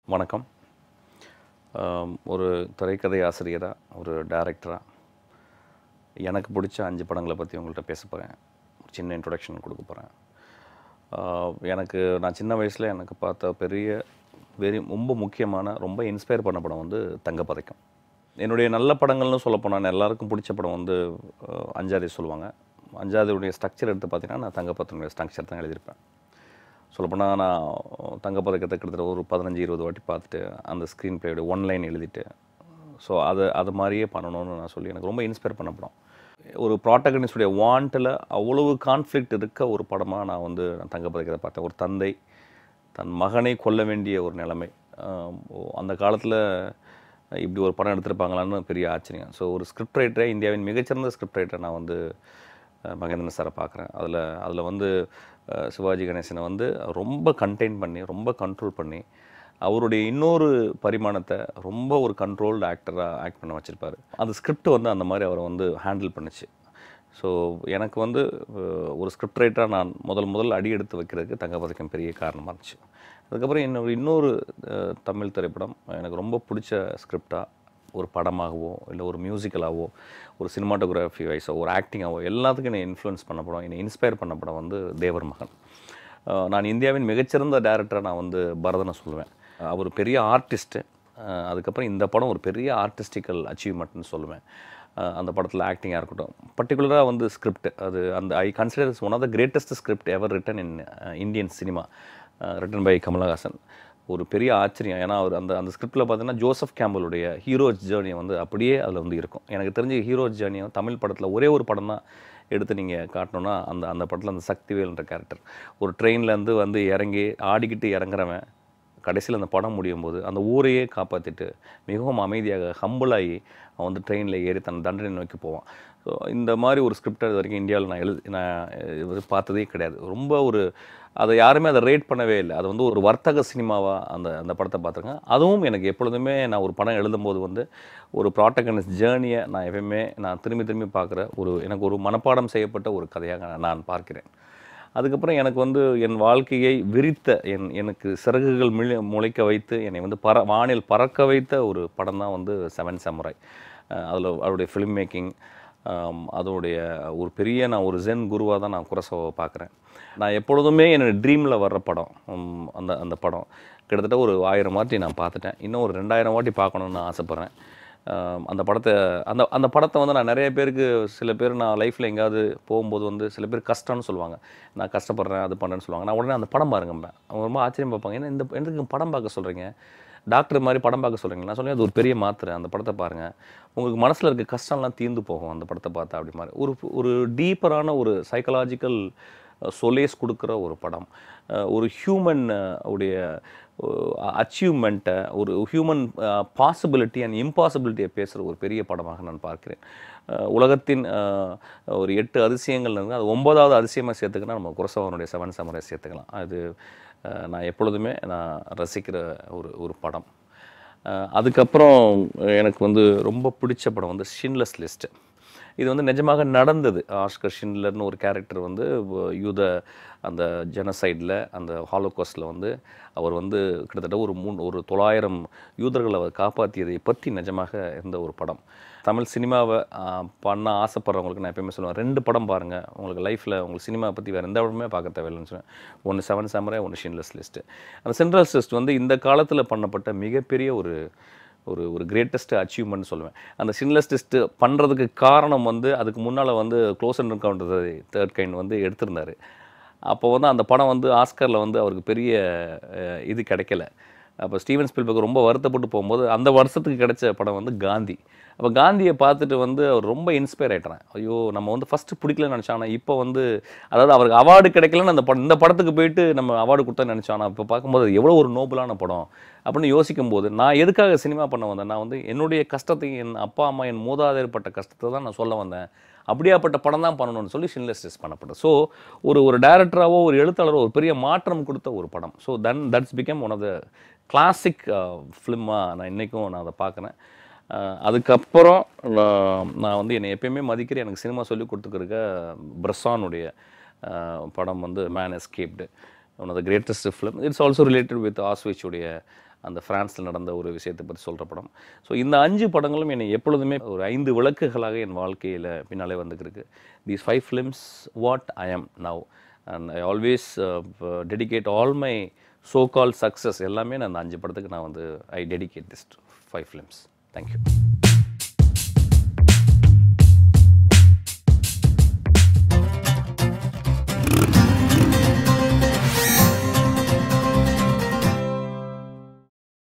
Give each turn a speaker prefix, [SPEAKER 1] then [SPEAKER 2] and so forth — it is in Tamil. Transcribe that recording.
[SPEAKER 1] வணக்கம் ஆம், ஒரு திரைக்கதை ஆசிரியராக ஒரு டைரக்டராக எனக்கு பிடிச்ச அஞ்சு படங்களை பற்றி உங்கள்கிட்ட பேச போகிறேன் ஒரு சின்ன இன்ட்ரொடக்ஷன் கொடுக்க போகிறேன் எனக்கு நான் சின்ன வயசில் எனக்கு பார்த்த பெரிய வெரி ரொம்ப முக்கியமான ரொம்ப இன்ஸ்பயர் பண்ண படம் வந்து தங்கப்பதைக்கம் என்னுடைய நல்ல படங்கள்னு சொல்ல போனால் எல்லாருக்கும் பிடிச்ச படம் வந்து அஹ், அஞ்சாதி சொல்லுவாங்க அஞ்சாதியுடைய ஸ்ட்ரக்சர் எடுத்து பார்த்தீங்கன்னா நான் தங்கப்பத்தினுடைய ஸ்ட்ரக்சர் தான் எழுதியிருப்பேன் சொல்லப்போனால் நான் தங்கப்பதக்கத்தை கிட்டத்தட்ட ஒரு பதினஞ்சு இருபது வாட்டி பார்த்துட்டு அந்த ஸ்க்ரீன் பிளேயோட ஒன் லைன் எழுதிட்டு ஸோ அது அது மாதிரியே பண்ணணும்னு நான் சொல்லி எனக்கு ரொம்ப இன்ஸ்பயர் பண்ண படம் ஒரு ப்ராட்டகனிஸ்டுடைய வாண்ட்டில் அவ்வளவு கான்ஃப்ளிக்ட் இருக்க ஒரு படமாக நான் வந்து நான் தங்கப்பதக்கத்தை பார்த்தேன் ஒரு தந்தை தன் மகனை கொல்ல வேண்டிய ஒரு நிலைமை ஆம், ஓ, அந்த காலத்தில் இப்படி ஒரு படம் எடுத்திருப்பாங்களான்னு பெரிய ஆச்சரியம் ஸோ ஒரு ஸ்கிரிப்ட் ரைட்டரே இந்தியாவின் மிகச்சிறந்த ஸ்கிரிப்ட் ரைட்டரை நான் வந்து அஹ், மகேந்திரன் சாரை பார்க்குறேன் அதில் அதில் வந்து அஹ், சிவாஜி கணேசனை வந்து ரொம்ப கண்டெயின் பண்ணி ரொம்ப கண்ட்ரோல் பண்ணி அவருடைய இன்னொரு பரிமாணத்தை ரொம்ப ஒரு கண்ட்ரோல்டு ஆக்டராக ஆக்ட் பண்ண வச்சுருப்பாரு அந்த ஸ்கிரிப்ட் வந்து அந்த மாதிரி அவரை வந்து ஹேண்டில் பண்ணுச்சு ஸோ எனக்கு வந்து அஹ், ஒரு ஸ்கிரிப்ட் ரைட்டராக நான் முதல் முதல்ல அடி எடுத்து வைக்கிறதுக்கு தங்கப்பதக்கம் பெரிய காரணமாக இருந்துச்சு அதுக்கப்புறம் இன்னொரு இன்னொரு அஹ், தமிழ் திரைப்படம் எனக்கு ரொம்ப பிடிச்ச ஸ்கிரிப்டாக ஒரு படமாகவோ இல்லை ஒரு மியூசிக்கலாகவோ ஒரு சினிமாட்டோகிராஃபி வைஸோ ஒரு ஆக்டிங்காகவோ எல்லாத்துக்கும் என்னை இன்ஃப்ளூயன்ஸ் பண்ண படம் என்னை இன்ஸ்பயர் பண்ண படம் வந்து தேவர் மகன் அஹ், நான் இந்தியாவின் மிகச்சிறந்த டேரக்டராக நான் வந்து பரதனை சொல்லுவேன் அவர் பெரிய ஆர்டிஸ்ட்டு அதுக்கப்புறம் இந்த படம் ஒரு பெரிய ஆர்டிஸ்டிக்கல் அச்சீவ்மெண்ட்னு சொல்லுவேன் அஹ் அந்த படத்தில் ஆக்டிங்காக இருக்கட்டும் பர்டிகுலராக வந்து ஸ்கிரிப்ட் அது அந்த I consider one of the greatest script ever written in Indian cinema written by Kamal Haasan ஒரு பெரிய ஆச்சரியம் ஏன்னா அவர் அந்த அந்த ஸ்கிரிப்டில் பார்த்தீங்கன்னா ஜோசப் கேம்பலுடைய ஹீரோஸ் ஜேர்னியை வந்து அப்படியே அதில் வந்து இருக்கும் எனக்கு தெரிஞ்ச ஹீரோஸ் ஜேர்னியும் தமிழ் படத்தில் ஒரே ஒரு படம் தான் எடுத்து நீங்கள் காட்டணும்னா அந்த அந்த படத்தில் அந்த சக்திவேல்ன்ற கேரக்டர் ஒரு ட்ரெயின்லேருந்து வந்து இறங்கி ஆடிக்கிட்டு இறங்குறவன் கடைசியில் அந்த படம் முடியும் போது அந்த ஊரையே காப்பாற்றிட்டு மிகவும் அமைதியாக ஹம்பிளாகி அவன் வந்து ட்ரெயினில் ஏறி தன் தண்டனை நோக்கி போவான் ஸோ இந்த மாதிரி ஒரு ஸ்கிரிப்ட் இது வரைக்கும் இந்தியாவில் நான் எழுதி நான் இது பார்த்ததே கிடையாது ரொம்ப ஒரு அதை யாருமே அதை ரேட் பண்ணவே இல்லை அது வந்து ஒரு வர்த்தக சினிமாவாக அந்த அந்த படத்தை பார்த்துருக்கேன் அதுவும் எனக்கு எப்பொழுதுமே நான் ஒரு படம் எழுதும்போது வந்து ஒரு ப்ராட்டகனிஸ்ட் ஜேர்னியை நான் எப்பயுமே நான் திரும்பி திரும்பி பார்க்குற ஒரு எனக்கு ஒரு மனப்பாடம் செய்யப்பட்ட ஒரு கதையாக நான் பார்க்கிறேன் அதுக்கப்புறம் எனக்கு வந்து என் வாழ்க்கையை விரித்த என் எனக்கு சிறகுகள் மிளி முளைக்க வைத்து என்னை வந்து பற வானில் பறக்க வைத்த ஒரு படம் தான் வந்து செவன் சமுராய் அதில் அவருடைய ஃபிலிம் மேக்கிங் அதோடைய ஒரு பெரிய நான் ஒரு ஜென் குருவாக தான் நான் குரசோவை பார்க்குறேன் நான் எப்பொழுதுமே என்னோட ட்ரீமில் வர்ற படம் உம், அந்த அந்த படம் கிட்டத்தட்ட ஒரு ஆயிரம் வாட்டி நான் பார்த்துட்டேன் இன்னும் ஒரு ரெண்டாயிரம் வாட்டி பார்க்கணுன்னு நான் ஆசைப்பட்றேன் ஆம், அந்த படத்தை அந்த அந்த படத்தை வந்து நான் நிறைய பேருக்கு சில பேர் நான் லைஃப்பில் எங்கேயாவது போகும்போது வந்து சில பேர் கஷ்டம்னு சொல்லுவாங்க நான் கஷ்டப்படுறேன் அது பண்ணுறேன்னு சொல்லுவாங்க நான் உடனே அந்த படம் பாருங்கம்பேன் அவங்க ரொம்ப ஆச்சரியம் பார்ப்பாங்க ஏன்னா இந்த எதுக்கு படம் பார்க்க சொல்கிறீங்க டாக்டர் மாதிரி படம் பார்க்க சொல்கிறீங்க நான் சொல்லுவேன் அது ஒரு பெரிய மாத்திரை அந்த படத்தை பாருங்கள் உங்களுக்கு மனசில் இருக்க கஷ்டம்லாம் தீர்ந்து போகும் அந்த படத்தை பார்த்தா அப்படி மாதிரி ஒரு ஒரு டீப்பரான ஒரு சைக்கலாஜிக்கல் சொலேஸ் கொடுக்குற ஒரு படம் அஹ் ஒரு ஹியூமன் உடைய அச்சீவ்மெண்ட்டை ஒரு ஹியூமன் பாசிபிலிட்டி அண்ட் இம்பாசிபிலிட்டியை பேசுகிற ஒரு பெரிய படமாக நான் பார்க்கிறேன் அஹ் உலகத்தின் அஹ், ஒரு எட்டு அதிசயங்கள் இருக்கு அது ஒன்பதாவது அதிசயமாக சேர்த்துக்கினா நம்ம குரசவனுடைய செவன் சமரை சேர்த்துக்கலாம் அது அஹ், நான் எப்பொழுதுமே நான் ரசிக்கிற ஒரு ஒரு படம் அஹ், அதுக்கப்புறம் எனக்கு வந்து ரொம்ப பிடிச்ச படம் வந்து ஷின்லெஸ் லிஸ்ட்டு இது வந்து நிஜமாக நடந்தது ஆஸ்கர் ஷின்லர்னு ஒரு கேரக்டர் வந்து வ- யூத அந்த ஜெனசைடில் அந்த ஹாலோகாஸ்டில் வந்து அவர் வந்து கிட்டத்தட்ட ஒரு மூணு ஒரு தொள்ளாயிரம் யூதர்களை அவர் காப்பாற்றியதை பற்றி நிஜமாக இருந்த ஒரு படம் தமிழ் சினிமாவை ஆஹ், பண்ண ஆசைப்படுறவங்களுக்கு நான் எப்பயுமே சொல்லுவேன் ரெண்டு படம் பாருங்கள் உங்களுக்கு லைஃப்பில் உங்களுக்கு சினிமா பற்றி வேறு எந்த படமே பார்க்க தேவையில்லைன்னு சொல்லுவேன் ஒன்று செவன் சாமரே ஒன்று ஷின்லெஸ் லிஸ்ட்டு அந்த சென்ட்ரல் லிஸ்ட் வந்து இந்த காலத்தில் பண்ணப்பட்ட மிகப்பெரிய ஒரு ஒரு ஒரு கிரேட்டஸ்ட் அச்சீவ்மெண்ட் சொல்லுவேன் அந்த சின்லெஸ் டெஸ்ட் பண்ணுறதுக்கு காரணம் வந்து அதுக்கு முன்னால் வந்து close and encounter third kind வந்து எடுத்திருந்தாரு அப்போ வந்து அந்த படம் வந்து ஆஸ்கரில் வந்து அவருக்கு பெரிய அஹ், இது கிடைக்கல அப்போ ஸ்டீவன் ஸ்பில்பர்க் ரொம்ப வருத்தப்பட்டு போகும்போது அந்த வருஷத்துக்கு கிடைச்ச படம் வந்து காந்தி அப்போ காந்தியை பார்த்துட்டு வந்து அவர் ரொம்ப இன்ஸ்பயர் ஆயிட்டான் ஐயோ நம்ம வந்து ஃபஸ்ட்டு பிடிக்கலன்னு நினச்சோம் ஆனால் இப்போ வந்து அதாவது அவருக்கு அவார்டு கிடைக்கலன்னு அந்த படம் இந்த படத்துக்கு போயிட்டு நம்ம அவார்டு கொடுத்தா நினச்சோம் ஆனால் இப்போ பார்க்கும்போது அது எவ்வளோ ஒரு நோபலான படம் அப்படின்னு யோசிக்கும் போது நான் எதுக்காக சினிமா பண்ண வந்தேன் நான் வந்து என்னுடைய கஷ்டத்தை என் அப்பா அம்மா என் மூதாதையர் பட்ட கஷ்டத்தை தான் நான் சொல்ல வந்தேன் அப்படியாப்பட்ட படம் தான் பண்ணணும்னு சொல்லி ஷின்லெஸ் டெஸ்ட் பண்ணப்பட்டது ஸோ ஒரு ஒரு டைரக்டராகவோ ஒரு எழுத்தாளரோ ஒரு பெரிய மாற்றம் கொடுத்த ஒரு படம் so then that's become one of the classic ஃபிலிமாக நான் இன்றைக்கும் நான் அதை பார்க்குறேன் அஹ் அதுக்கப்புறம் நான் நான் வந்து என்னை எப்பயுமே மதிக்கிற எனக்கு சினிமா சொல்லி கொடுத்துருக்க பிரசானுடைய படம் வந்து man escaped one of the greatest film it's also related with ஆஸ்விச்சுடைய அந்த ஃப்ரான்ஸில் நடந்த ஒரு விஷயத்தை பற்றி சொல்கிற படம் ஸோ இந்த அஞ்சு படங்களும் என்னை எப்பொழுதுமே ஒரு ஐந்து விளக்குகளாக என் வாழ்க்கையில் பின்னாலே வந்துருக்கு these five films what I am now and I always dedicate all my so called success எல்லாமே நான் அந்த அஞ்சு படத்துக்கு நான் வந்து I dedicate this five films thank you